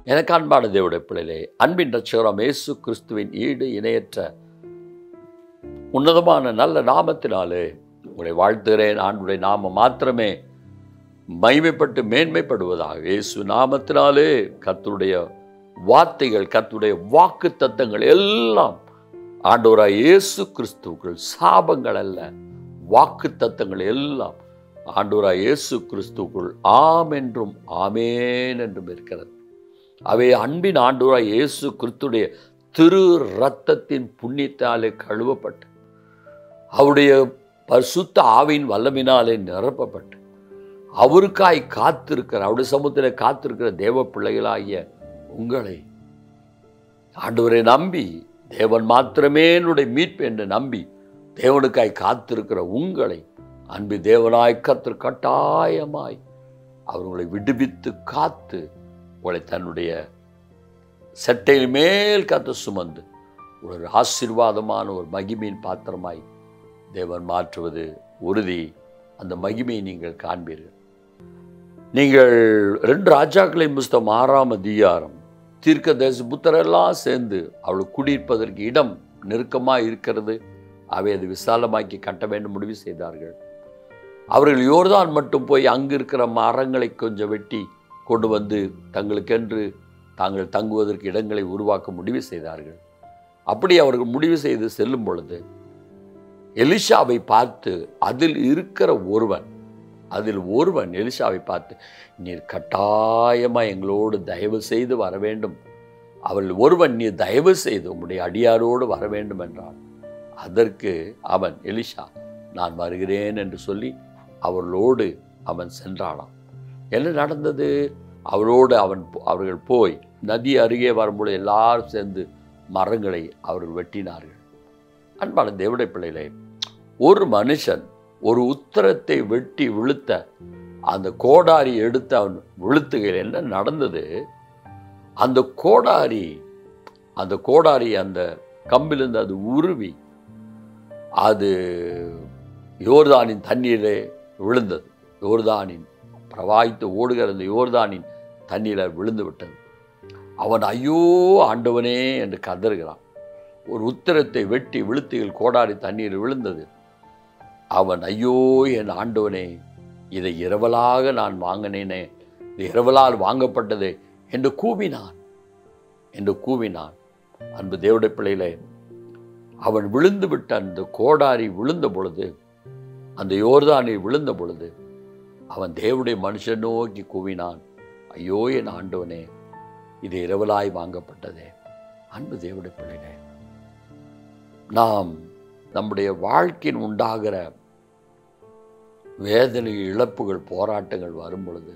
எனக்கு அன்பான தேவடைய பிள்ளைகளே அன்பின் ரட்சகரம் இயேசு கிறிஸ்துவின் ஈடு இணையற்ற உன்னதமான நல்ல நாமத்தினாலே உங்களை வாழ்த்துகிறேன் ஆண்டுடைய நாமம் மாத்திரமே மைமைப்பட்டு மேன்மைப்படுவதாக இயேசு நாமத்தினாலே கர்த்தருடைய வார்த்தைகள் கர்த்தருடைய வாக்கு தத்தங்கள் எல்லாம் ஆண்டவராய் இயேசு கிறிஸ்துவுக்குள் சாபங்கள் அல்ல வாக்கு தத்தங்கள் எல்லாம் ஆண்டவராய் இயேசு கிறிஸ்துவுக்குள் ஆம் என்றும் ஆமேன் என்றும் இருக்கிறது அவை அன்பின் ஆண்டவராய் இயேசு கிறிஸ்துடைய திரு ரத்தத்தின் புண்ணியத்தாலே கழுவப்பட்டு அவருடைய பரிசுத்த ஆவின் வல்லமினாலே நிரப்பப்பட்டு அவருக்காய் காத்திருக்கிற அவருடைய சமூகத்தில் காத்திருக்கிற தேவ பிள்ளைகளாகிய உங்களை ஆண்டவரை நம்பி தேவன் மாத்திரமே என்னுடைய மீட்பு என்று நம்பி தேவனுக்காய் காத்திருக்கிற உங்களை அன்பு தேவனாய் கத்திர கட்டாயமாய் அவர் உங்களை விடுவித்து காத்து உங்களை தன்னுடைய சட்டையில் மேல் காத்து சுமந்து ஒரு ஆசீர்வாதமான ஒரு மகிமையின் பாத்திரமாய் தேவன் மாற்றுவது உறுதி அந்த மகிமையை நீங்கள் காண்பீர்கள் நீங்கள் ரெண்டு ராஜாக்களின் புஸ்தகம் ஆறாம் அதிகாரம் தீர்க்க தேச புத்தரெல்லாம் சேர்ந்து அவள் குடியிருப்பதற்கு இடம் நெருக்கமாக இருக்கிறது அவை அது விசாலமாக்கி கட்ட வேண்டும் முடிவு செய்தார்கள் அவர்கள் யோர்தான் மட்டும் போய் அங்கு இருக்கிற மரங்களை கொஞ்சம் வெட்டி கொண்டு வந்து தங்களுக்கென்று தாங்கள் தங்குவதற்கு இடங்களை உருவாக்க முடிவு செய்தார்கள் அப்படி அவர்கள் முடிவு செய்து செல்லும் பொழுது எலிஷாவை பார்த்து அதில் இருக்கிற ஒருவன் அதில் ஒருவன் எலிஷாவை பார்த்து நீர் கட்டாயமாக எங்களோடு தயவு செய்து வர வேண்டும் அவள் ஒருவன் நீ தயவு செய்து உம்முடைய அடியாரோடு வர வேண்டும் என்றான் அதற்கு அவன் எலிஷா நான் வருகிறேன் என்று சொல்லி அவர்களோடு அவன் சென்றானாம் என்ன நடந்தது அவரோடு அவன் அவர்கள் போய் நதி அருகே வரும்பொழுது எல்லாரும் சேர்ந்து மரங்களை அவர்கள் வெட்டினார்கள் அன்பான தேவடை பிள்ளைகளே ஒரு மனுஷன் ஒரு உத்தரத்தை வெட்டி விழுத்த அந்த கோடாரி எடுத்து அவன் விழுத்துகையில் என்ன நடந்தது அந்த கோடாரி அந்த கோடாரி அந்த கம்பிலிருந்து அது உருவி அது யோர்தானின் தண்ணீரிலே விழுந்தது யோர்தானின் பிரவாகித்து ஓடுகிற அந்த யோர்தானின் தண்ணீரில் விழுந்து விட்டது அவன் ஐயோ ஆண்டவனே என்று கதறுகிறான் ஒரு உத்தரத்தை வெட்டி விழுத்துகள் கோடாரி தண்ணீர் விழுந்தது அவன் ஐயோ என் ஆண்டவனே இதை இரவலாக நான் வாங்கினேனே இது இரவலால் வாங்கப்பட்டது என்று கூவினான் என்று கூவினான் அன்பு தேவடைய பிள்ளையிலே அவன் விழுந்து விட்ட அந்த கோடாரி விழுந்த பொழுது அந்த யோர்தானில் விழுந்த பொழுது அவன் தேவடைய மனுஷன் நோக்கி கூவினான் ஐயோ என் ஆண்டவனே இது இரவலாய் வாங்கப்பட்டதே அன்பு தேவடைய பிள்ளைகளே நாம் நம்முடைய வாழ்க்கையில் உண்டாகிற வேதனை இழப்புகள் போராட்டங்கள் வரும் பொழுது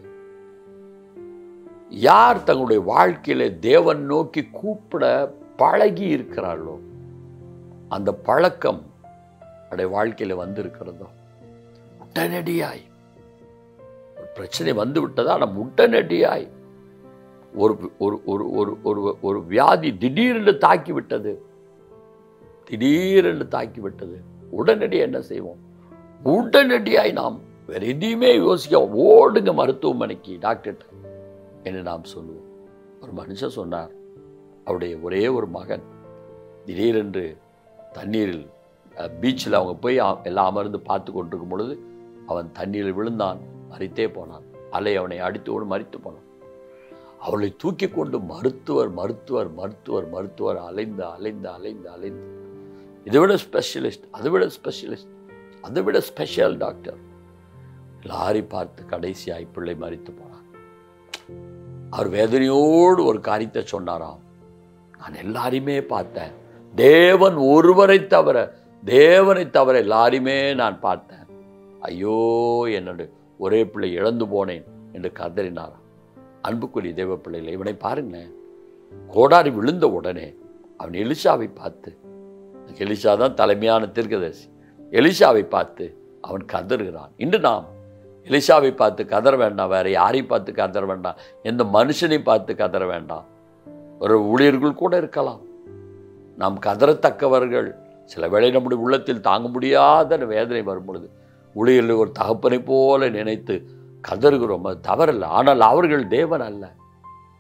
யார் தங்களுடைய வாழ்க்கையில தேவன் நோக்கி கூப்பிட பழகி இருக்கிறார்களோ அந்த பழக்கம் அவருடைய வாழ்க்கையில வந்திருக்கிறதோ உடனடியாய் ஒரு பிரச்சனை வந்து விட்டதா நம்ம உடனடியாய் ஒரு ஒரு ஒரு ஒரு ஒரு ஒரு வியாதி திடீரென்று தாக்கி விட்டது திடீரென்று தாக்கி விட்டது உடனடி என்ன செய்வோம் உடனடியாய் நாம் வேற எதையுமே யோசிக்க ஓடுங்க மருத்துவமனைக்கு டாக்டர்கிட்ட என்று நாம் சொல்லுவோம் ஒரு மனுஷன் சொன்னார் அவருடைய ஒரே ஒரு மகன் திடீரென்று தண்ணீரில் பீச்சில் அவங்க போய் அ- எல்லாம் அமர்ந்து பார்த்து கொண்டிருக்கும் பொழுது அவன் தண்ணீரில் விழுந்தான் மறித்தே போனான் அலை அவனை அடித்தோடு மறித்து போனான் அவளை தூக்கி கொண்டு மருத்துவர் மருத்துவர் மருத்துவர் மருத்துவர் அலைந்து அலைந்து அலைந்து அலைந்து இதை விட ஸ்பெஷலிஸ்ட் அதை விட ஸ்பெஷலிஸ்ட் அதை விட ஸ்பெஷல் டாக்டர் எல்லாரையும் பார்த்து கடைசியாய் பிள்ளை மறித்து போனார் அவர் வேதனையோடு ஒரு காரியத்தை சொன்னாராம் நான் எல்லாரையுமே பார்த்தேன் தேவன் ஒருவரை தவிர தேவனை தவிர எல்லாரையுமே நான் பார்த்தேன் ஐயோ என்னோட ஒரே பிள்ளை இழந்து போனேன் என்று கதறினாராம் அன்புக்குரிய தேவ பிள்ளைகளை இவனை பாருங்களேன் கோடாரி விழுந்த உடனே அவன் எலிஷாவை பார்த்து எலிஷா தான் தலைமையான தீர்க்கதரிசி எலிஷாவை பார்த்து அவன் கதறுகிறான் இன்று நாம் எலிஷாவை பார்த்து கதற வேண்டாம் வேற யாரையும் பார்த்து கதற வேண்டாம் எந்த மனுஷனை பார்த்து கதற வேண்டாம் ஒரு ஊழியர்கள் கூட இருக்கலாம் நாம் கதறத்தக்கவர்கள் சில வேளை நம்முடைய உள்ளத்தில் தாங்க முடியாத வேதனை வரும் பொழுது ஊழியர்கள் ஒரு தகப்பனை போல நினைத்து கதறுகிறோம் அது தவறல்ல ஆனால் அவர்கள் தேவன் அல்ல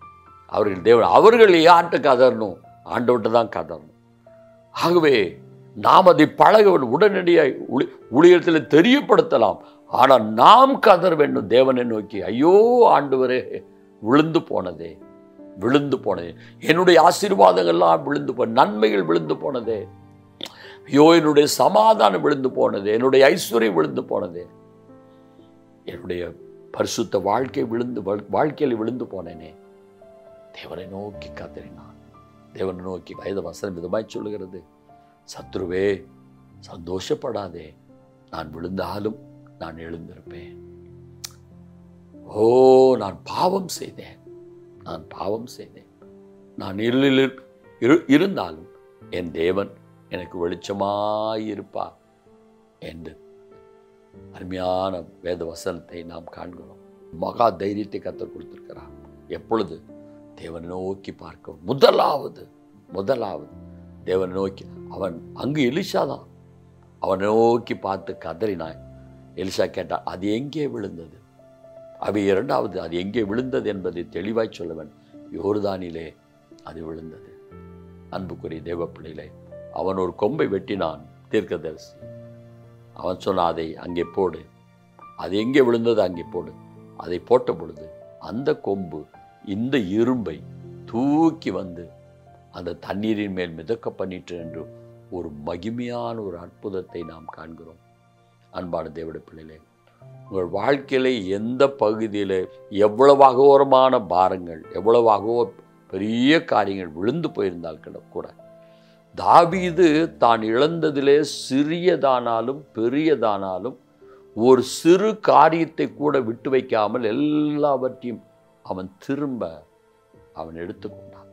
அவர்கள் தேவன் அவர்கள் யார்கிட்ட கதறணும் ஆண்டவர்கிட்ட தான் கதறணும் ஆகவே நாம் அதை பழக வேண்டும். உடனடியாய் ஊழி ஊழியத்தில் தெரியப்படுத்தலாம் ஆனால் நாம் கதற வேண்டும் தேவனை நோக்கி ஐயோ ஆண்டவரே விழுந்து போனதே விழுந்து போனதே என்னுடைய ஆசீர்வாதங்கள்லாம் விழுந்து போ நன்மைகள் விழுந்து போனதே ஐயோ என்னுடைய சமாதானம் விழுந்து போனதே என்னுடைய ஐஸ்வர்யம் விழுந்து போனதே என்னுடைய பரிசுத்த வாழ்க்கை விழுந்து வாழ்- வாழ்க்கையில் விழுந்து போனேனே தேவனை நோக்கி கதறினான் தேவனை நோக்கி வயது வசனம் விதமாய் சொல்லுகிறது சத்ருவே சந்தோஷப்படாதே நான் விழுந்தாலும் நான் எழுந்திருப்பேன் ஓ நான் பாவம் செய்தேன் நான் பாவம் செய்தேன் நான் இருளில் இரு- இருந்தாலும் என் தேவன் எனக்கு வெளிச்சமாயிருப்பார் என்று அருமையான வேத வசனத்தை நாம் காண்கிறோம் மகா தைரியத்தை கத்தர் கொடுத்திருக்கிறார் எப்பொழுது தேவனை நோக்கி பார்க்க முதலாவது முதலாவது தேவனை நோக்கி அவன் அங்கு எலிஷா தான் அவனை நோக்கி பார்த்து கதறினான் எலிஷா கேட்டான் அது எங்கே விழுந்தது அவை இரண்டாவது அது எங்கே விழுந்தது என்பதை தெளிவாய் சொல்லவன் யோர்தானிலே அது விழுந்தது அன்புக்குரிய தேவ பிள்ளைகளே அவன் ஒரு கொம்பை வெட்டினான் தீர்க்கதரிசி அவன் சொன்னான் அதை அங்கே போடு அது எங்கே விழுந்தது அங்கே போடு அதை போட்ட பொழுது அந்த கொம்பு இந்த இரும்பை தூக்கி வந்து அந்த தண்ணீரின் மேல் மிதக்க பண்ணிற்று என்று ஒரு மகிமையான ஒரு அற்புதத்தை நாம் காண்கிறோம் அன்பான தேவட பிள்ளைகளே உங்கள் வாழ்க்கையில எந்த பகுதியில் எவ்வளவு அகோரமான பாரங்கள் எவ்வளவு அகோ பெரிய காரியங்கள் விழுந்து போயிருந்தால் கூட- கூட தாவீது தான் இழந்ததிலே சிறியதானாலும் பெரியதானாலும் ஒரு சிறு காரியத்தை கூட விட்டு வைக்காமல் எல்லாவற்றையும் அவன் திரும்ப அவன் எடுத்துக்கொண்டான்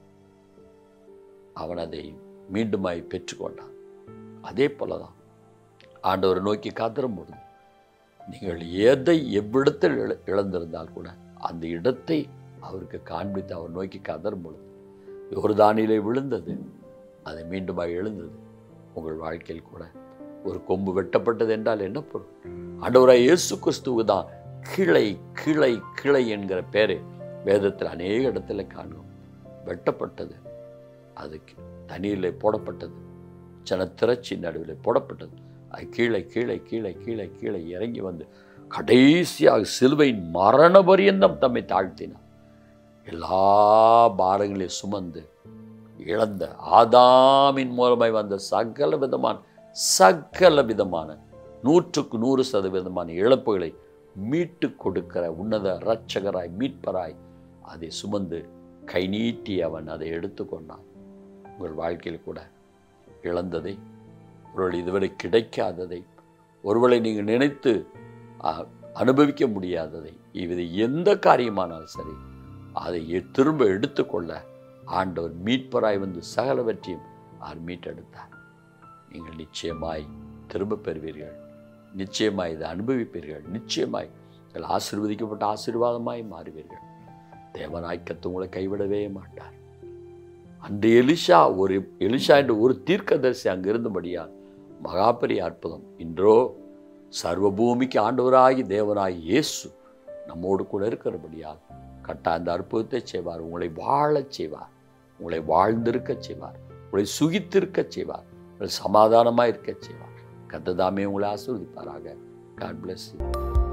அவன் அதை மீண்டுமாய் பெற்றுக்கொண்டான் அதே போலதான் ஆண்டவரை நோக்கி காத்திரும் பொழுது நீங்கள் எதை எவ்விடத்தில் இழ- இழந்திருந்தால் கூட அந்த இடத்தை அவருக்கு காண்பித்து அவர் நோக்கி கதரும் பொழுது யோர்தானிலே விழுந்தது அது மீண்டுமாய் எழுந்தது உங்கள் வாழ்க்கையில் கூட ஒரு கொம்பு வெட்டப்பட்டது என்றால் என்ன பொருள் ஆண்டவராய் இயேசு கிறிஸ்துவு தான் கிளை கிளை கிளை என்கிற பேரை வேதத்தில் அநேக இடத்துல காணும் வெட்டப்பட்டது அது தண்ணீரில் போடப்பட்டது ஜனத்திரச்சி நடுவில் போடப்பட்டது அது கீழே கீழே கீழே கீழே கீழே இறங்கி வந்து கடைசியாக சிலுவையின் மரண பரியந்தம் தம்மை தாழ்த்தினார் எல்லா பாரங்களையும் சுமந்து இழந்த ஆதாமின் மூலமாய் வந்த சகல விதமான சகல விதமான நூற்றுக்கு நூறு சதவீதமான இழப்புகளை மீட்டு கொடுக்கிற உன்னத இரட்சகராய் மீட்பராய் அதை சுமந்து கை நீட்டி அவன் அதை எடுத்துக்கொண்டான் உங்கள் வாழ்க்கையில் கூட இழந்ததை ஒருவேளை இதுவரை கிடைக்காததை ஒருவேளை நீங்கள் நினைத்து ஆ, அனுபவிக்க முடியாததை இது எந்த காரியமானாலும் சரி அதை எ- திரும்ப எடுத்துக்கொள்ள ஆண்டவர் மீட்பராய் வந்து சகலவற்றையும் அவர் மீட்டெடுத்தார் நீங்கள் நிச்சயமாய் திரும்ப பெறுவீர்கள் நிச்சயமாய் இதை அனுபவிப்பீர்கள் நிச்சயமாய் இதில் ஆசீர்வதிக்கப்பட்ட ஆசீர்வாதமாய் மாறுவீர்கள் தேவனாய் கத்து உங்களை கைவிடவே மாட்டார் அன்று எலிஷா ஒரு எலிஷா என்ற ஒரு தீர்க்கதரிசி அங்கு இருந்தபடியால் மகா பெரிய அற்புதம் இன்றோ சர்வபூமிக்கு ஆண்டவராகி தேவனாய் இயேசு நம்மோடு கூட இருக்கிறபடியால் கட்டா அந்த அற்புதத்தை செய்வார் உங்களை வாழச் செய்வார் உங்களை வாழ்ந்திருக்கச் செய்வார் உங்களை சுகித்திருக்கச் செய்வார் உங்களை சமாதானமாக இருக்கச் செய்வார் கத்ததாமே உங்களை ஆசீர்வதிப்பாராக காட் bless you